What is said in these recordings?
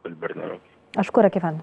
في البرنامج اشكرك يا فندم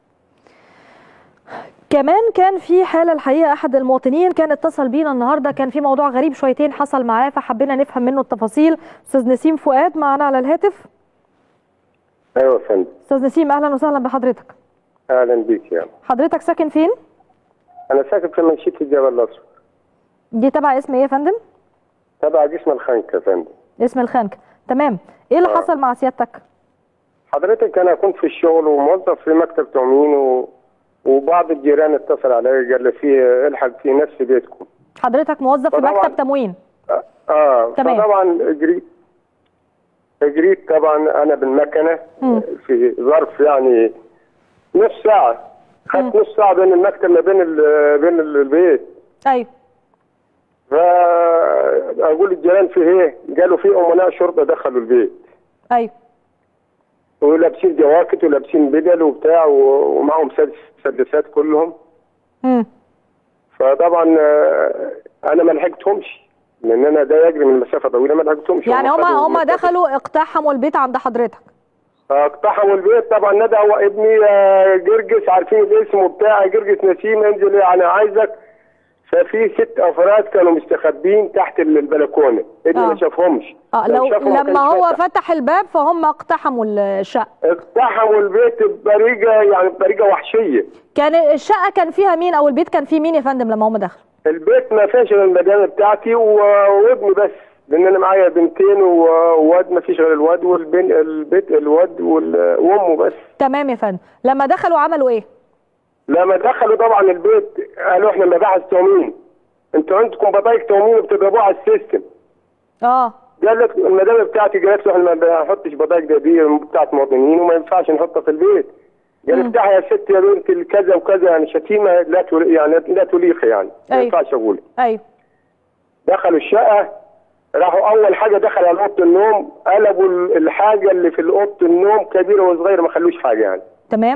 كمان كان في حالة الحقيقة أحد المواطنين كان اتصل بينا النهاردة كان في موضوع غريب شويتين حصل معاه فحبينا نفهم منه التفاصيل أستاذ نسيم فؤاد معنا على الهاتف ايوه يا فندم أستاذ نسيم أهلا وسهلا بحضرتك اهلا بيك يا حضرتك ساكن فين؟ انا ساكن في منشيه الجبل الاصفر دي تبع اسم إيه يا فندم؟ تبع جسم الخنك يا فندم اسم الخنك تمام إيه اللي آه. حصل مع سيادتك؟ حضرتك انا كنت في الشغل وموظف في مكتب تأمين و... وبعض الجيران اتصل علي قال لي في الحق في نفس بيتكم حضرتك موظف في طبعاً. مكتب تموين اه, آه. تمام. فطبعا جريت جريت طبعا انا بالمكنه مم. في ظرف يعني نص ساعه خدت نص ساعه بين المكتب ما بين ال... بين البيت أيوه فاقول الجيران في ايه؟ قالوا في امناء شرطه دخلوا البيت أيوه ولابسين جواكت ولابسين بدل وبتاع و- ومعهم سدس سدسات كلهم مم. فطبعا آه، انا ما لحقتهمش لان انا ده يجري من مسافه طويله ما لحقتهمش يعني هم هما خدوا هما مسافة- دخلوا اقتحموا البيت عند حضرتك اقتحموا البيت طبعا ندى هو ابني آه، جرجس عارفين الاسم وبتاع جرجس نسيم انزل انا عايزك ففي ست افراد كانوا مستخبين تحت البلكونه ابني آه. ما شافهمش اه لو شافهم ما لما كانش هو فتح. فتح الباب فهم اقتحموا الشقة اقتحموا البيت بطريقه يعني بطريقه وحشيه كان الشقة كان فيها مين او البيت كان فيه مين يا فندم لما هم دخلوا البيت ما فيش غير المدام بتاعتي و- وابني بس لان انا معايا بنتين و- وواد ما فيش غير الواد والبنت البيت الواد وال- وامه بس تمام يا فندم لما دخلوا عملوا ايه لما دخلوا طبعا البيت قالوا احنا مباحث تأمين انتوا عندكم بطايق تأمين وبتضربوها على السيستم اه قالت المدام بتاعتي قالت له احنا ما بنحطش بطايق دي, دي بتاعت مواطنين وما ينفعش نحطها في البيت قال افتحي يا ست يا بنت الكذا وكذا يعني شتيمه لا تل- يعني لا تليق يعني ما أيوة. ينفعش اقول ايوه دخلوا الشقة راحوا أول حاجة دخلوا على أوضة النوم قلبوا ال- الحاجة اللي في أوضة النوم كبيرة وصغيرة ما خلوش حاجة يعني تمام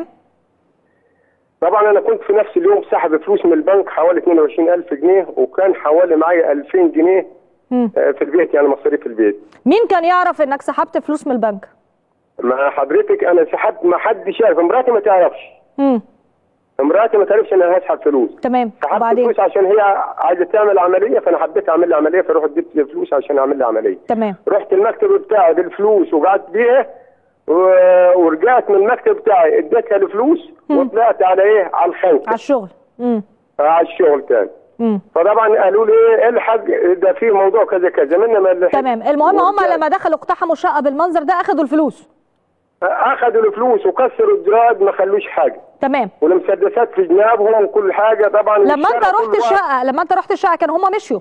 طبعا أنا كنت في نفس اليوم سحب فلوس من البنك حوالي 22000 جنيه وكان حوالي معايا 2000 جنيه مم. آه، في البيت يعني مصاريف البيت مين كان يعرف انك سحبت فلوس من البنك مع حضرتك أنا سحبت ما حدش يعرف مراتي ما تعرفش امم مراتي ما تعرفش إن أنا هسحب فلوس تمام سحبت وبعدين فلوس عشان هي عايزة تعمل عملية فأنا حبيت أعمل لها عملية فرحت جبت فلوس عشان أعمل لها عملية تمام رحت المكتب بتاعي بالفلوس وقعدت بيها و- ورجعت من المكتب بتاعي اديتها الفلوس وطلعت على ايه على الخنك على الشغل امم على الشغل تاني امم فطبعا قالوا لي ايه الحق ده في موضوع كذا كذا من ما اللي تمام المهم هم ورجعت. لما دخلوا اقتحموا الشقة بالمنظر ده اخدوا الفلوس اخذوا الفلوس وكسروا الجراد ما خلوش حاجه تمام والمسدسات في جنابهم وكل حاجه طبعا لما انت الشارع رحت كله الشقة لما انت رحت الشقة كانوا هم مشيوا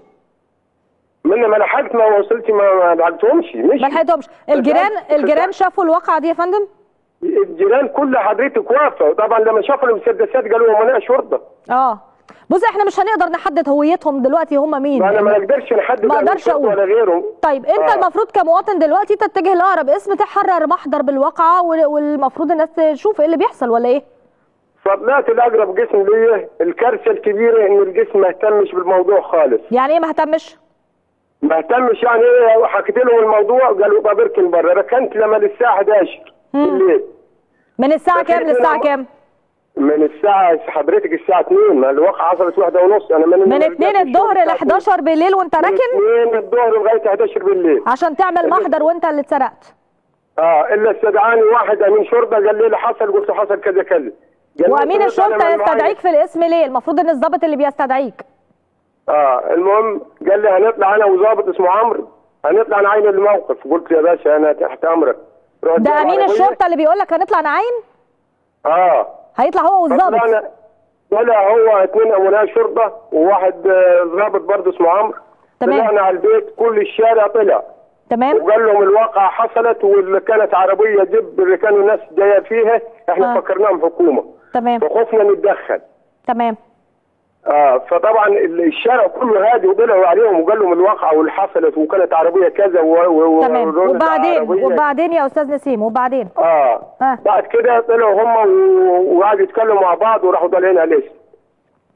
من ما لحقت ما وصلت ما ما لحقتهمش مش ما لحقتهمش الجيران الجيران- الجيران شافوا الواقعة دي يا فندم الجيران كل حضرتك واقفه طبعا لما شافوا المسدسات قالوا امناء شرطه اه بص احنا مش هنقدر نحدد هويتهم دلوقتي هم مين ما انا ما نقدرش نحدد ما عن اقدرش الشرطة اقول. ولا غيره طيب انت آه. المفروض كمواطن دلوقتي تتجه لاقرب اسم تحرر محضر بالواقعه وال- والمفروض الناس تشوف ايه اللي بيحصل ولا ايه فطلعت الاقرب جسم ليا الكارثه الكبيره ان الجسم ما اهتمش بالموضوع خالص يعني ايه ما اهتمش ما اهتمش يعني ايه حكيت لهم الموضوع قالوا طب اركن بره ركنت لما للساعه 11 بالليل من الساعه كام فكرة للساعه إن- كام من الساعه حضرتك الساعه 2 ما الواقعه حصلت واحدة ونص انا من من 2 الظهر ل 11 بالليل وانت راكن 2 الظهر لغايه 11 بالليل عشان تعمل محضر وانت اللي اتسرقت اه الا استدعاني واحد امين شرطه قال لي اللي حصل قلت له حصل كذا كذا قال لي وامين أنت الشرطه طالع من معايا. يستدعيك في الاسم ليه المفروض ان الضابط اللي بيستدعيك اه المهم قال لي هنطلع انا وظابط اسمه عمرو هنطلع نعين الموقف قلت يا باشا انا تحت امرك رحت ده جايب امين عربية. الشرطه اللي بيقول لك هنطلع نعاين اه هيطلع هو والظابط فطلعنا طلع هو اثنين امناء شرطه وواحد آه، ضابط برضه اسمه عمرو تمام. طلعنا على البيت كل الشارع طلع تمام وقال لهم الواقعة حصلت واللي كانت عربية جيب اللي كانوا الناس جاية فيها احنا آه. فكرناهم حكومة تمام فخفنا نتدخل تمام اه فطبعا ال- الشارع كله هادي وطلعوا عليهم وقال لهم الواقعة واللي حصلت وكانت عربية كذا و... و... تمام ورولت وبعدين عربية. وبعدين يا استاذ نسيم وبعدين اه آه. بعد كده طلعوا هم و- وقعدوا يتكلموا مع بعض وراحوا طالعين على الاسم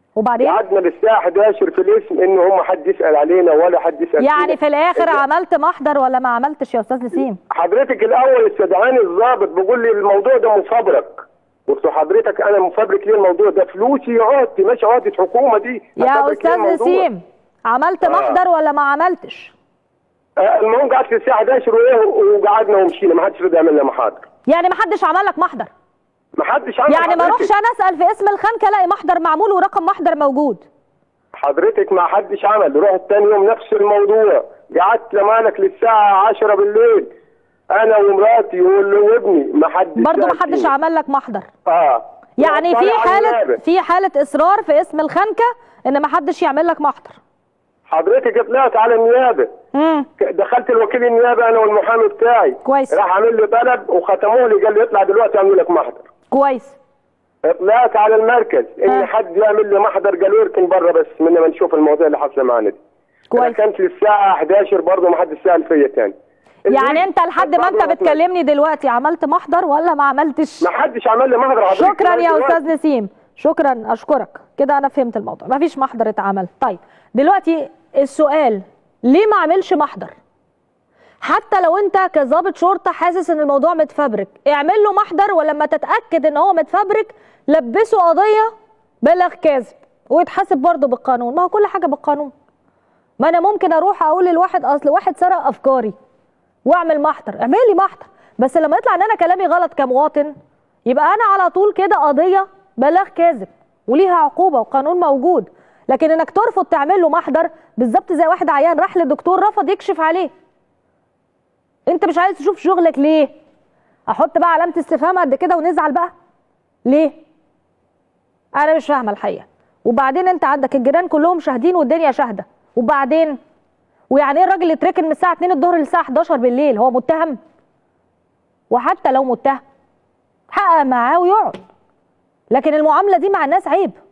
وبعدين قعدنا للساعه 11 في الاسم ان هم حد يسال علينا ولا حد يسال يعني فينا. في الاخر إيه؟ عملت محضر ولا ما عملتش يا استاذ نسيم حضرتك الاول استدعاني الضابط بيقول لي الموضوع ده مفبرك قلت له حضرتك انا مفبرك ليه الموضوع ده فلوسي عقدتي مش عقده حكومه دي يا هفبرك ليه استاذ الموضوع؟ نسيم عملت آه. محضر ولا ما عملتش آه، المهم قعدت للساعه 11 وايه وقعدنا ومشينا ما حدش رضي يعمل لنا محاضر يعني ما حدش عمل لك محضر ما حدش عمل يعني ما حضرتك. اروحش انا اسال في اسم الخانكه الاقي محضر معمول ورقم محضر موجود حضرتك ما حدش عمل رحت تاني يوم نفس الموضوع قعدت لمالك للساعه 10 بالليل انا ومراتي وال- وابني ما حدش برضه ما سأل حدش فينا. عمل لك محضر اه يعني طالع في على حاله النيابة. في حاله اصرار في اسم الخانكه ان ما حدش يعمل لك محضر حضرتك طلعت على النيابه امم دخلت الوكيل النيابه انا والمحامي بتاعي كويس. راح عامل لي طلب وختموه لي قال لي اطلع دلوقتي اعمل لك محضر كويس طلعت على المركز ان آه. حد يعمل لي محضر قالوا اركن بره بس من ما نشوف المواضيع اللي حاصله معانا دي كويس كانت للساعه 11 برضه ما حدش سال فيا تاني يعني انت لحد ما انت بتكلمني دلوقتي عملت محضر ولا ما عملتش ما حدش عمل لي محضر حضرتك شكرا يا دلوقتي. استاذ نسيم شكرا اشكرك كده انا فهمت الموضوع ما فيش محضر اتعمل طيب دلوقتي السؤال ليه ما عملش محضر حتى لو انت كظابط شرطه حاسس ان الموضوع متفبرك اعمل له محضر ولما تتاكد ان هو متفبرك لبسه قضيه بلغ كاذب ويتحاسب برضه بالقانون ما هو كل حاجه بالقانون ما انا ممكن اروح اقول للواحد اصل واحد سرق افكاري واعمل محضر اعملي محضر بس لما يطلع ان انا كلامي غلط كمواطن يبقى انا على طول كده قضيه بلاغ كاذب وليها عقوبه وقانون موجود لكن انك ترفض تعمل له محضر بالظبط زي واحد عيان راح للدكتور رفض يكشف عليه انت مش عايز تشوف شغلك ليه احط بقى علامه استفهام قد كده ونزعل بقى ليه انا مش فاهمه الحقيقه وبعدين انت عندك الجيران كلهم شاهدين والدنيا شاهده وبعدين ويعني ايه الراجل اللي اتركن من الساعه 2 الظهر للساعه 11 بالليل هو متهم وحتى لو متهم حقق معاه ويقعد لكن المعامله دي مع الناس عيب